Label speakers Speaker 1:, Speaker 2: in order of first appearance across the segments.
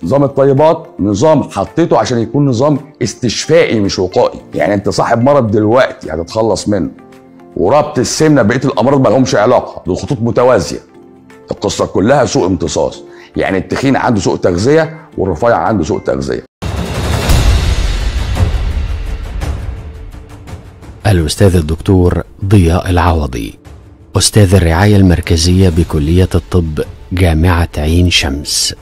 Speaker 1: نظام الطيبات نظام حطيته عشان يكون نظام استشفائي مش وقائي يعني انت صاحب مرض دلوقتي هتتخلص منه وربط السمنه بقيه الامراض ما لهمش علاقه دول خطوط متوازيه القصه كلها سوء امتصاص يعني التخين عنده سوء تغذيه والرفيع عنده سوء تغذيه
Speaker 2: الأستاذ الدكتور ضياء العوضي أستاذ الرعاية المركزية بكلية الطب جامعة عين شمس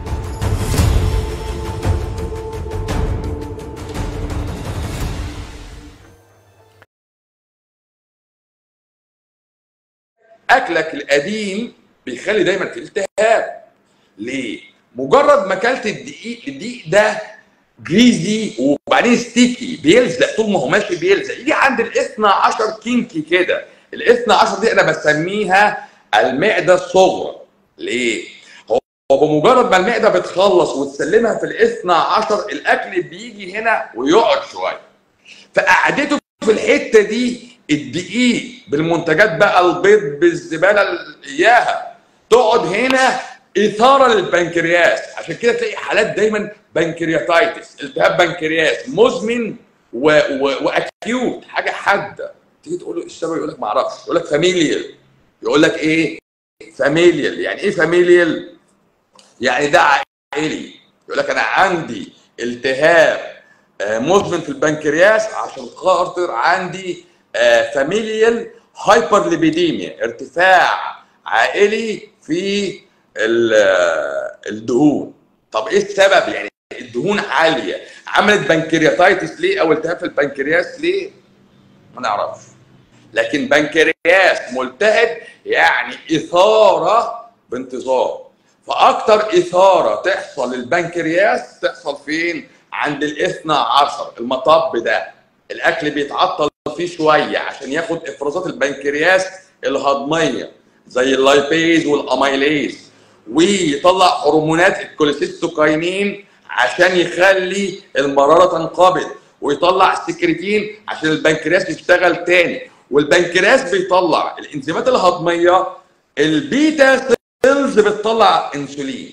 Speaker 3: اكلك القديم بيخلي دايما في التهاب ليه مجرد ما اكلت الدقيق الدقيق ده جريزي وبعدين ستيكي بيلزق طول ما هو ماشي بيلزق يجي عند الاثنى عشر كينكي كده الاثنى عشر دي انا بسميها المعده الصغرى ليه هو بمجرد ما المعده بتخلص وتسلمها في الاثنى عشر الاكل بيجي هنا ويقعد شويه فقعدته في الحته دي الدقيق بالمنتجات بقى البيض بالزباله اللي اياها تقعد هنا اثاره للبنكرياس عشان كده تلاقي حالات دايما بنكرياتايتس التهاب بنكرياس مزمن و... و... واكيوت حاجه حاده تيجي تقول له إيه السبب يقول لك ما اعرفش يقول لك فاميليال يقول لك ايه فاميليال يعني ايه فاميليال يعني ده عائلي يقول لك انا عندي التهاب آه، مزمن في البنكرياس عشان خاطر عندي فاميليال هايبر ليبيديميا ارتفاع عائلي في ال- آه، الدهون طب ايه السبب يعني الدهون عاليه عملت بنكرياتايتس ليه او التهاب في البنكرياس ليه ما نعرفش لكن بنكرياس ملتهب يعني اثاره بانتظام فاكتر اثاره تحصل للبنكرياس تحصل فين عند الاثنى عشر المطب ده الاكل بيتعطل فيه شويه عشان ياخد افرازات البنكرياس الهضميه زي اللايبيز والاميليز ويطلع هرمونات الكوليسيستوكاينين عشان يخلي المراره تنقبض ويطلع سكرتين عشان البنكرياس يشتغل تاني والبنكرياس بيطلع الانزيمات الهضميه البيتا سيلز بتطلع انسولين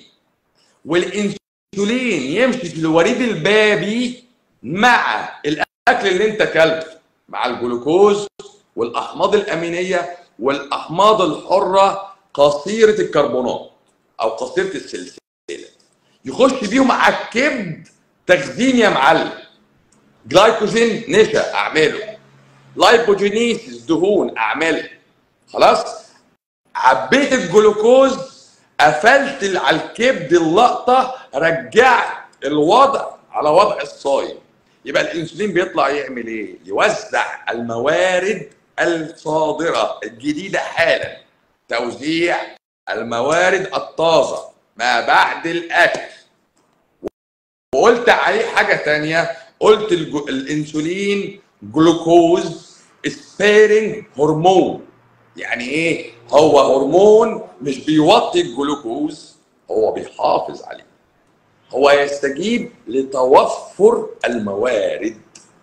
Speaker 3: والانسولين يمشي في الوريد البابي مع الاكل اللي انت اكلته مع الجلوكوز والاحماض الامينيه والاحماض الحره قصيره الكربونات او قصيره السلسله يخش بيهم على الكبد تخزين يا معلم جلايكوجين نشا اعمله لايبوجينيسيس دهون اعمله خلاص عبيت الجلوكوز قفلت على الكبد اللقطه رجعت الوضع على وضع الصايم يبقى الانسولين بيطلع يعمل ايه؟ يوزع الموارد الصادره الجديده حالا توزيع الموارد الطازه ما بعد الاكل وقلت عليه حاجه تانية قلت الجو... الانسولين جلوكوز سبيرنج هرمون يعني ايه هو هرمون مش بيوطي الجلوكوز هو بيحافظ عليه هو يستجيب لتوفر الموارد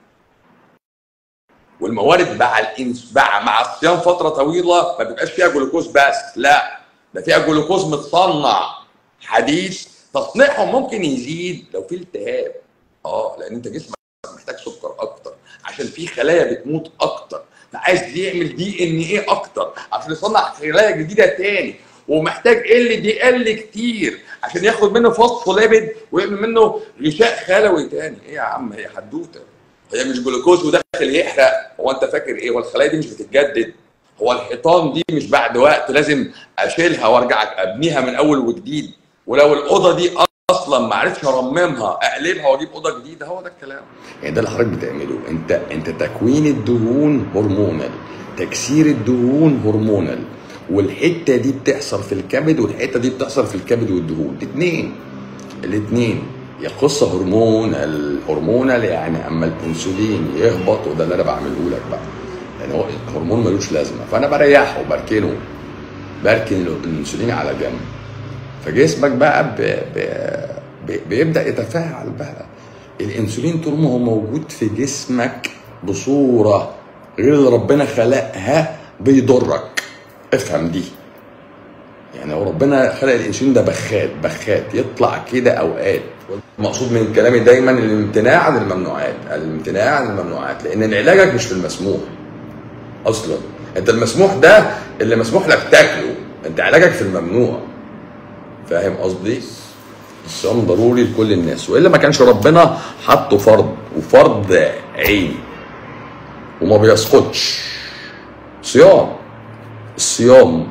Speaker 3: والموارد مع الانس مع مع الصيام فتره طويله ما بيبقاش فيها جلوكوز بس لا ده فيها جلوكوز متصنع حديث تصنيعهم ممكن يزيد لو في التهاب اه لان انت جسمك محتاج سكر اكتر عشان في خلايا بتموت اكتر فعايز يعمل دي ان ايه اكتر عشان يصنع خلايا جديده تاني ومحتاج ال دي ال كتير عشان ياخد منه فوسفوليبيد ويعمل منه غشاء خلوي تاني ايه يا عم هي حدوته هي مش جلوكوز وداخل يحرق هو انت فاكر ايه هو الخلايا دي مش بتتجدد هو الحيطان دي مش بعد وقت لازم اشيلها وارجع ابنيها من اول وجديد ولو الاوضه دي اصلا ما عرفتش ارممها اقلبها واجيب اوضه جديده هو ده الكلام
Speaker 1: يعني ده اللي حضرتك بتعمله انت انت تكوين الدهون هرمونال تكسير الدهون هرمونال والحته دي بتحصل في الكبد والحته دي بتحصل في الكبد والدهون الاثنين الاثنين يخص هرمون الهرمونال يعني اما الانسولين يهبط وده اللي انا بعمله لك بقى يعني هو الهرمون ملوش لازمه فانا بريحه وبركنه بركن الانسولين على جنب فجسمك بقى ب... ب... ب... بيبدا يتفاعل بقى الانسولين طول ما هو موجود في جسمك بصوره غير اللي ربنا خلقها بيضرك افهم دي يعني هو ربنا خلق الانسولين ده بخات بخات يطلع كده اوقات المقصود من كلامي دايما الامتناع عن الممنوعات الامتناع عن الممنوعات لان علاجك مش في المسموح اصلا انت المسموح ده اللي مسموح لك تاكله انت علاجك في الممنوع فاهم قصدي الصيام ضروري لكل الناس والا ما كانش ربنا حطه فرض وفرض عين وما بيسقطش صيام الصيام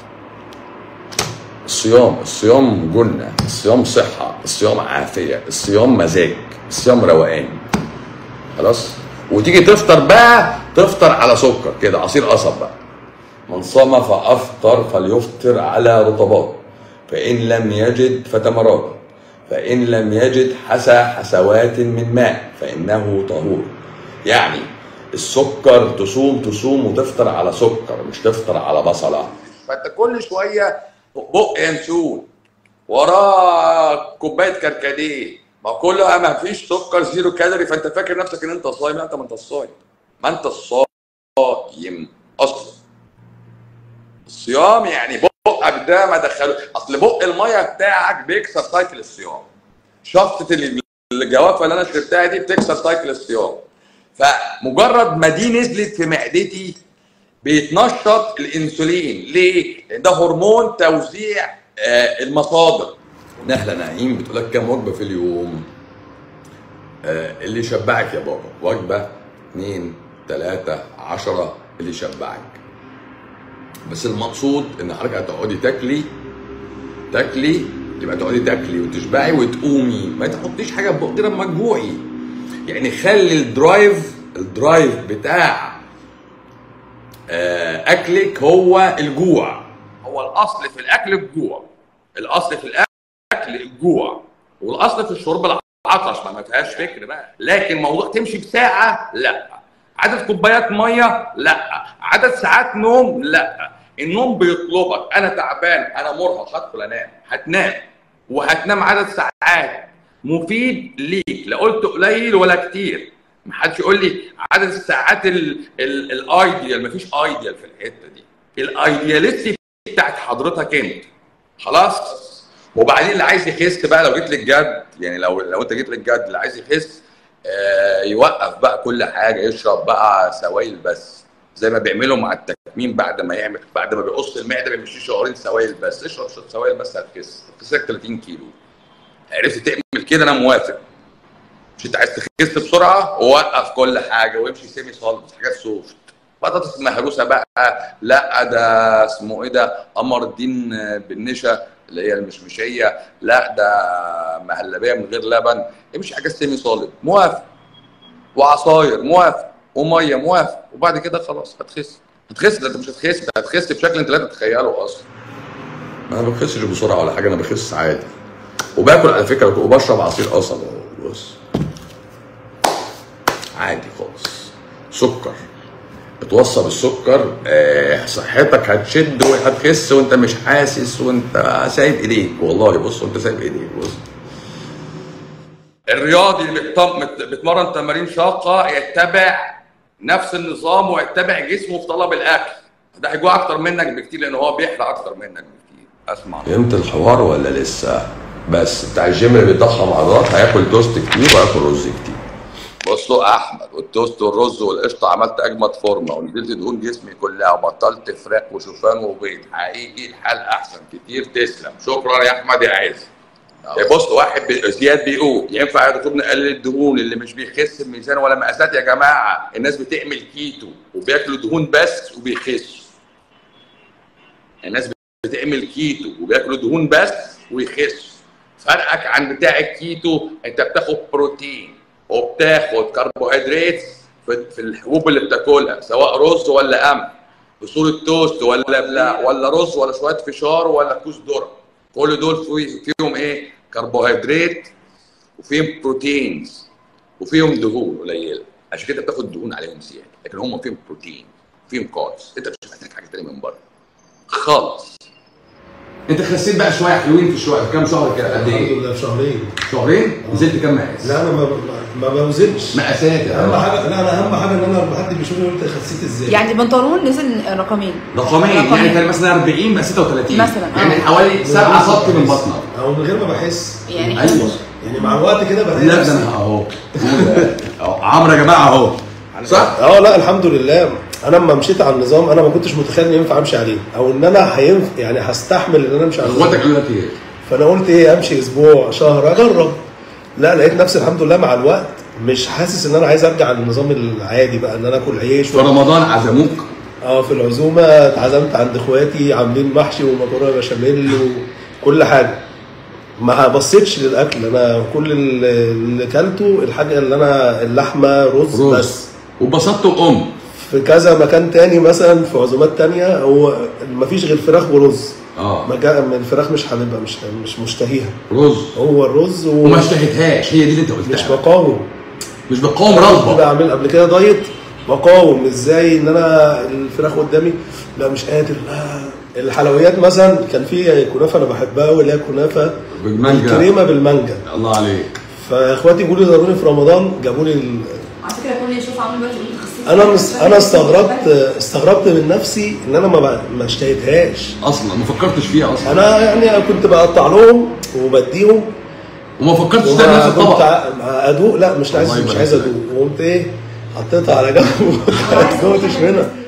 Speaker 1: الصيام الصيام جنة الصيام صحة الصيام عافية الصيام مزاج الصيام روقان خلاص وتيجي تفطر بقى تفطر على سكر كده عصير قصب بقى من صام فافطر فليفطر على رطبات فان لم يجد فتمرات فان لم يجد حسى حسوات من ماء فانه طهور يعني السكر تصوم تصوم وتفطر على سكر مش تفطر على بصله
Speaker 3: فانت كل شويه بق ينسون وراه كوبايه كركديه ما كله ما فيش سكر زيرو كالوري فانت فاكر نفسك ان انت صايم لا انت ما انت صايم ما انت الصايم اصلا الصيام يعني بقك ده ما دخله اصل بق الميه بتاعك بيكسر سايكل الصيام شفطه ال- الجوافه اللي انا شربتها دي بتكسر سايكل الصيام فمجرد ما دي نزلت في معدتي بيتنشط الانسولين ليه؟ لان ده هرمون توزيع آه، المصادر
Speaker 1: نهلة نعيم بتقول لك كام وجبة في اليوم؟ آه اللي يشبعك يا بابا وجبة اتنين تلاتة عشرة اللي يشبعك بس المقصود ان حضرتك هتقعدي تاكلي تاكلي يبقى تقعدي تاكلي وتشبعي وتقومي ما تحطيش حاجه في بقك غير لما تجوعي يعني خلي الدرايف الدرايف بتاع آه، اكلك هو الجوع
Speaker 3: هو الاصل في الاكل الجوع الاصل في الاكل الجوع والاصل في الشرب العطش ما ما فيهاش فكر بقى لكن موضوع تمشي بساعه لا عدد كوبايات ميه لا عدد ساعات نوم لا النوم بيطلبك انا تعبان انا مرهق هدخل انام هتنام وهتنام عدد ساعات مفيد ليك لا قلت قليل ولا كتير محدش يقول لي عدد الساعات الايديال مفيش ايديال في الحته دي الايدياليستي بتاعت حضرتك انت خلاص وبعدين اللي عايز يخس بقى لو جيت للجد يعني لو لو انت جيت للجد اللي عايز يخس آه يوقف بقى كل حاجه يشرب بقى سوائل بس زي ما بيعملوا مع التكميم بعد ما يعمل بعد ما بيقص المعده بيمشي شهرين سوائل بس اشرب شويه سوائل بس هتخس هتخسك 30 كيلو عرفت تعمل كده انا موافق مش انت عايز تخس بسرعه ووقف كل حاجه وامشي سيمي صلب حاجات سوفت بطاطس مهروسه بقى لا ده اسمه ايه ده قمر الدين بالنشا اللي هي المشمشيه لا ده مهلبيه من غير لبن امشي حاجات سيمي صالب موافق وعصاير موافق وميه موافق وبعد كده خلاص هتخس هتخس ده انت مش هتخس ده هتخس بشكل انت لا تتخيله اصلا
Speaker 1: انا ما بخسش بسرعه ولا حاجه انا بخس عادي وباكل على فكره وبشرب عصير قصب اهو بص عادي خالص سكر اتوصى بالسكر آه صحتك هتشد وهتخس وانت مش حاسس وانت سايب ايديك والله بص وانت سايب ايديك بص
Speaker 3: الرياضي اللي بيتم- بيتمرن تمارين شاقه يتبع نفس النظام ويتبع جسمه في طلب الاكل ده هيجوع اكتر منك بكتير لان هو بيحرق اكتر منك بكتير اسمع
Speaker 1: فهمت الحوار ولا لسه بس بتاع الجيم اللي بيضخم عضلات هياكل توست كتير وهياكل رز كتير
Speaker 3: بصوا يا احمد والتوست والرز والقشطه عملت اجمد فورمه ونزلت دهون جسمي كلها وبطلت فراخ وشوفان وبيض حقيقي الحال احسن كتير تسلم شكرا يا احمد يا عز يا بص واحد بي- زياد بيقول ينفع يا دكتور نقلل الدهون اللي مش بيخس بميزان ولا مقاسات يا جماعه الناس بتعمل كيتو وبياكلوا دهون بس وبيخسوا الناس بتعمل كيتو وبياكلوا دهون بس ويخسوا فرقك عن بتاع الكيتو انت بتاخد بروتين وبتاخد كربوهيدرات في في الحبوب اللي بتاكلها سواء رز ولا قمح بصوره توست ولا بلا ولا رز ولا شويه فشار ولا كوس ذره كل دول في فيهم ايه كربوهيدرات وفيهم بروتينز وفيهم دهون قليله عشان كده بتاخد دهون عليهم زياده لكن هم فيهم بروتين فيهم كاربس انت مش محتاج حاجه تانيه من بره خالص
Speaker 1: انت خسيت بقى شويه حلوين في شويه كام شهر كده قد
Speaker 4: الحمد
Speaker 1: ايه؟
Speaker 4: لله في شهرين
Speaker 1: شهرين نزلت كام مقاس؟
Speaker 4: لا انا ما ما ما بوزنش
Speaker 1: مقاسات
Speaker 4: اهم
Speaker 1: يعني
Speaker 4: حاجه لا انا اهم حاجه ان انا لما حد بيشوفني يقول انت خسيت ازاي
Speaker 5: يعني بنطلون نزل رقمين
Speaker 1: رقمين يعني كان مثلا 40 بقى 36
Speaker 5: مثلا، آه.
Speaker 1: يعني حوالي 7 سم من بطنك
Speaker 4: او من غير ما بحس
Speaker 5: يعني
Speaker 1: ايوه
Speaker 4: يعني مع الوقت كده بلاقي
Speaker 1: لا ده
Speaker 4: نفسي
Speaker 1: انا اهو أهو. عمرو يا جماعه اهو صح؟
Speaker 4: اه لا الحمد لله انا لما مشيت على النظام انا ما كنتش متخيل ان ينفع امشي عليه او ان انا هينفع يعني هستحمل ان انا امشي على النظام
Speaker 1: اخواتك قالوا لك ايه؟
Speaker 4: فانا قلت ايه امشي اسبوع شهر اجرب لا لقيت نفسي الحمد لله مع الوقت مش حاسس ان انا عايز ارجع للنظام العادي بقى ان انا اكل عيش
Speaker 1: في رمضان عزموك
Speaker 4: اه في العزومه اتعزمت عند اخواتي عاملين محشي ومكرونه بشاميل وكل حاجه ما بصيتش للاكل انا كل اللي اللي كلته الحاجه اللي انا اللحمه رز,
Speaker 1: رز
Speaker 4: بس
Speaker 1: وبسطت وام
Speaker 4: في كذا مكان تاني مثلا في عزومات تانية هو مفيش غير فراخ ورز
Speaker 1: اه
Speaker 4: ما جا- من الفراخ مش حاببها مش مش مشتهيها
Speaker 1: رز
Speaker 4: هو الرز و...
Speaker 1: وما اشتهيتهاش هي دي اللي انت
Speaker 4: مش
Speaker 1: قلتها
Speaker 4: بقاوم
Speaker 1: مش بتقاوم
Speaker 4: كنت
Speaker 1: رغبه
Speaker 4: بعمل قبل كده دايت بقاوم ازاي ان انا الفراخ قدامي لا مش قادر لا الحلويات مثلا كان في كنافه انا بحبها واللي هي كنافه
Speaker 1: بالمانجا.
Speaker 4: الكريمه بالمانجا
Speaker 1: الله عليك
Speaker 4: فاخواتي جولي زاروني في رمضان جابوا لي ال...
Speaker 5: على فكره كل اللي يشوف عامل دلوقتي يقول خسيت
Speaker 4: انا مس... انا استغربت استغربت من نفسي ان انا ما ب... ما اشتهيتهاش
Speaker 1: اصلا ما فكرتش فيها اصلا
Speaker 4: انا يعني كنت بقطع لهم وبديهم
Speaker 1: وما فكرتش تعمل نفس
Speaker 4: وكنت
Speaker 1: الطبق
Speaker 4: ع- ادوق لا مش عايز
Speaker 1: الله
Speaker 4: مش
Speaker 1: يبارك
Speaker 4: عايز
Speaker 1: لك.
Speaker 4: ادوق وقمت ايه حطيتها على جنب ما جوتش منها